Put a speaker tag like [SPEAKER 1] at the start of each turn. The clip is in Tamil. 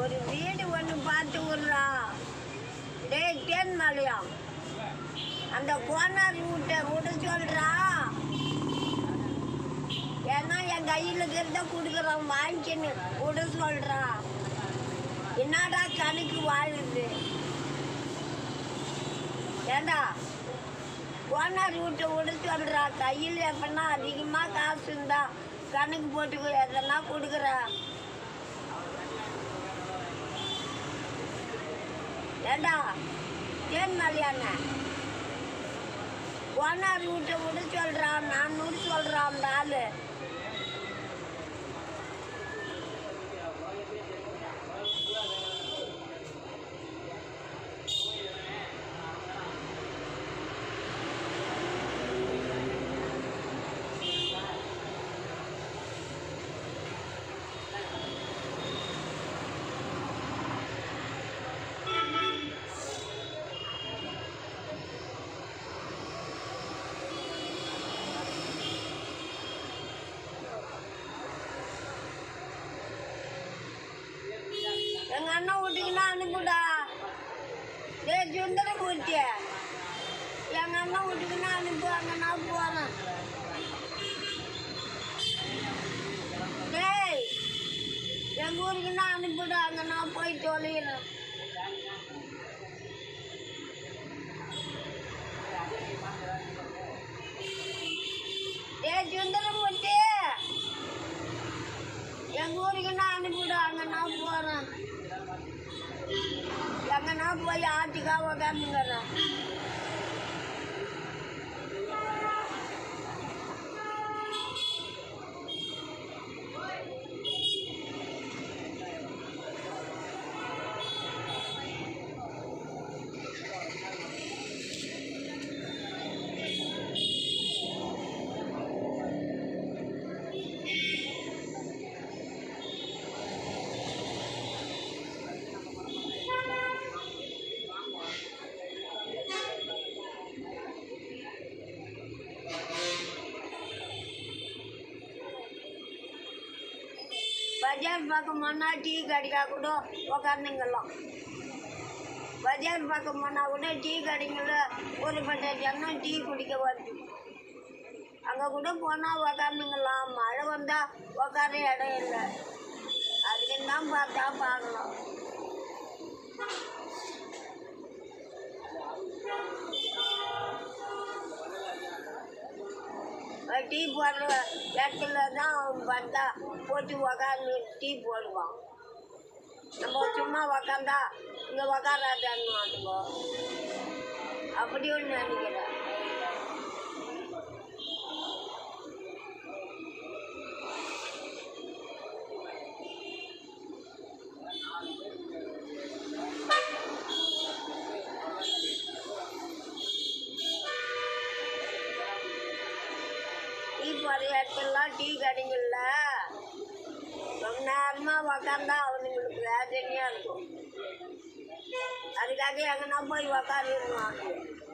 [SPEAKER 1] ஒரு வீடு ஒன்று பார்த்து விட்றா டேய் தேன் மலையா அந்த கோனார் வீட்டை விட சொல்றா ஏன்னா என் கையில் இருக்கிறத கொடுக்குறோம் வாங்கிக்கன்னு விட சொல்றா என்னடா கணக்கு வாழுது ஏண்டா ஓனர் வீட்டை விட சொல்கிறா கையில் எப்படின்னா அதிகமாக காசு இருந்தா கணக்கு போட்டுக்கோ எதனா கொடுக்குறா ஏண்டா தேன் மலையான ஓனர் வீட்டை விட சொல்கிறான் நானூறு சொல்கிறான் அந்த ஆள் எங்கள் அண்ணன் வீட்டுக்குன்னா அனுப்புடா டே சுந்தரமூர்த்தி எங்கள் அண்ணன் வீட்டுக்குன்னா அனுப்பு அங்கே நான் போகிறேன் டேய் எங்கள் ஊருக்குன்னா அனுப்பிடு அங்கே நான் போய் தொலைகிறேன் ஏ சுந்தரமூர்த்தி எங்கள் ஊருக்கு நான் அனுப்பிவிடு அங்கே நான் போகிறேன் எங்கே நான் போய் ஆட்டுக்காக உட்காந்துங்கிறேன் பஜார் பக்கம் போனால் டீ கடைக்கா கூட உக்காந்துங்கலாம் பஜார் பக்கம் போனால் கூட டீ கடைங்கள ஒரு பட்ட ஜனம் டீ குடிக்க வருது அங்கே கூட போனால் உக்காந்துங்கலாம் மழை வந்தால் உக்கார இடம் இல்லை அதுக்கு தான் பார்த்தா பார்க்கலாம் டீ போடுற இடத்துல தான் பார்த்தா போட்டு உக்காந்து டீ போடுவான் நம்ம சும்மா உக்காந்தா இங்கே உக்காராட்டான்னு மாட்டுக்கோ அப்படி ஒன்று நினைக்கிறேன் டீ போடுற இடத்துலலாம் டீ கடைங்கள்ல ரொம்ப நேரமாக உக்காந்தா அவனுங்களுக்கு வேதனையாக இருக்கும் அதுக்காக எங்கன்னா போய் உக்காந்துருவாங்க